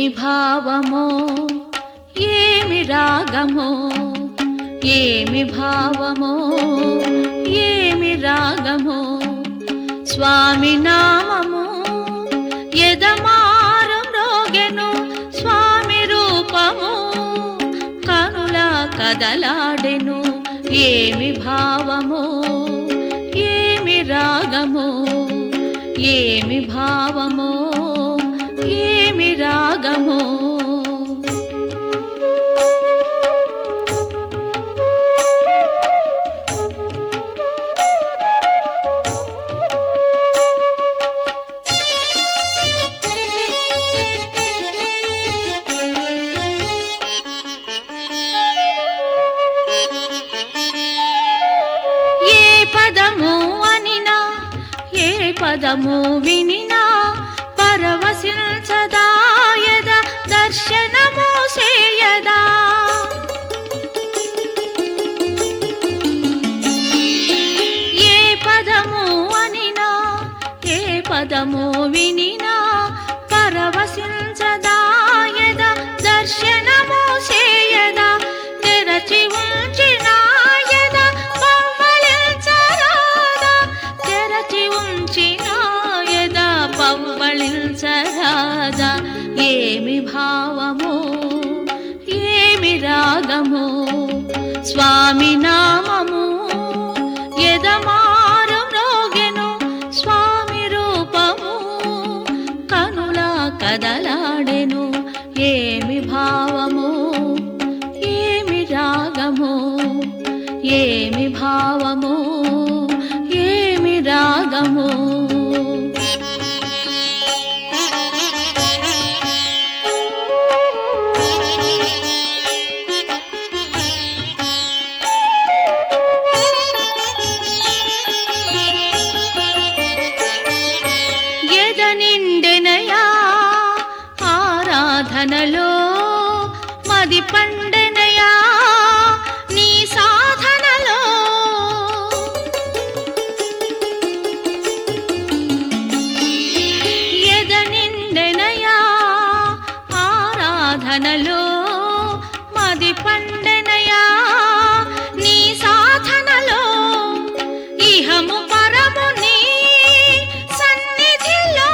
ఏమి భావమో ఏమి రాగమో ఏమి భావమో ఏమి రాగమో స్వామి నామము ఎదమారు మ్రోగెను స్వామి రూపము కనుల కదలాడెను ఏమి భావమో ఏమి రాగమో ఏమి భావమో ఏమి రాగమో ఏ పదము అనినా ఏ పదము వినినా పరవశించదాయద దర్శనము చేయదా ఏ పదము అనినా ఏ పదము వినినా పరవశించదాయద దర్శనము చేయదా తెరచి ఉంచినాయద పవ్వళించరాదా తెరచి ఉంచినాయద పవ్వళించరాదా ఏమి భావమో ఏమి రాగమో స్వామి నామము ఎదమారు మ్రోగెను స్వామి రూపము కనుల కదలాడెను ఏమి భావము ఏమి రాగము ఏమి భావము ఏమి రాగము ఎద నిండెనయా ఆరాధనలో మది పండెనయా నీ సాధనలో ఎద నిండెనయా ఆరాధనలో మది పండెనయా నీ సాధనలో ఇహము పరము నీ సన్నిధిలో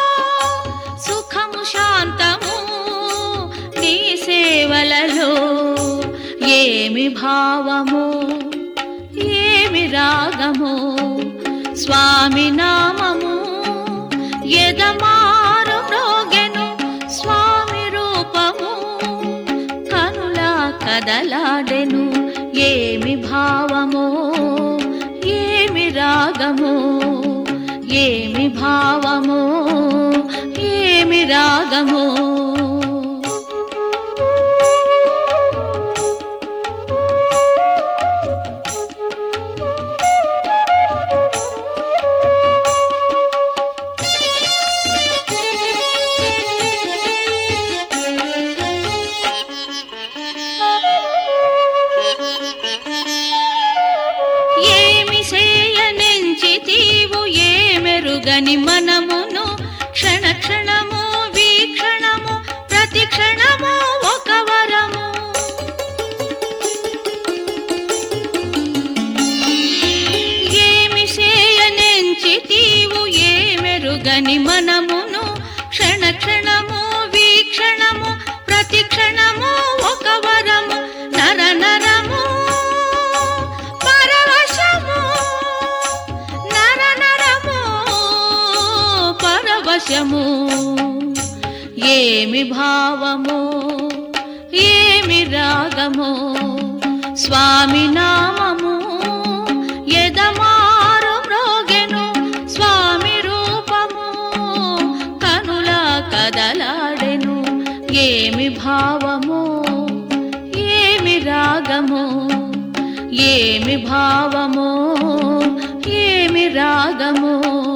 సుఖము శాంతము నీ సేవలలో ఏమి భావము ఏమి రాగము స్వామి నామము ఎదమారు మ్రోగెను స్వామి రూపము కనుల కదలాడెను ఏమి భావమో ఏమి రాగమో ఏమి భావమో ఏమి రాగమో ఏమి చేయనెంచితీవు ఏ మెరుగని మనమును క్షణ క్షణము వీక్షణము ప్రతి క్షణము ఒక వరము ఏమి చేయనెంచితీవు ఏ మెరుగని మనమును క్షణ క్షణము వీక్షణము ప్రతి క్షణము ఒక వరము నర నరము పరవశము నర నరము పరవశము ఏమి భావము ఏమి రాగము స్వామి నామము ఎదమారు మ్రోగెను స్వామి రూపము కనుల కదలాడెను ఏమి భావము ఏమి రాగము ఏమి భావము ఏమి రాగము